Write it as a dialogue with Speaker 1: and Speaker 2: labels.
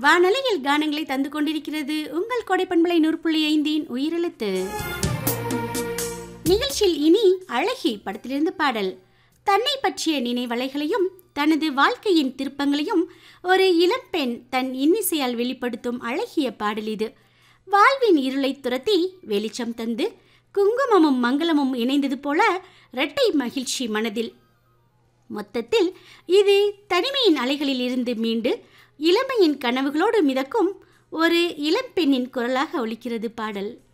Speaker 1: வானலையில் கானங்களை தந்து கொண்டிருக்கிறது உங்கள் கொடைப்பண்பலை நூறு புள்ளி ஐந்தின் உயிரெழுத்து நிகழ்ச்சியில் இனி அழகி படத்திலிருந்து பாடல் தன்னை பற்றிய நினைவலைகளையும் தனது வாழ்க்கையின் திருப்பங்களையும் ஒரு இளம்பெண் தன் இன்னிசையால் வெளிப்படுத்தும் அழகிய பாடல் இது வாழ்வின் இருளை துரத்தி வெளிச்சம் தந்து குங்குமமும் மங்களமும் இணைந்தது போல இரட்டை மகிழ்ச்சி மனதில் மொத்தத்தில் இது தனிமையின் அலைகளில் இருந்து மீண்டு இளமையின் கனவுகளோடு மிதக்கும் ஒரு இளம்பெண்ணின் குரலாக ஒலிக்கிறது பாடல்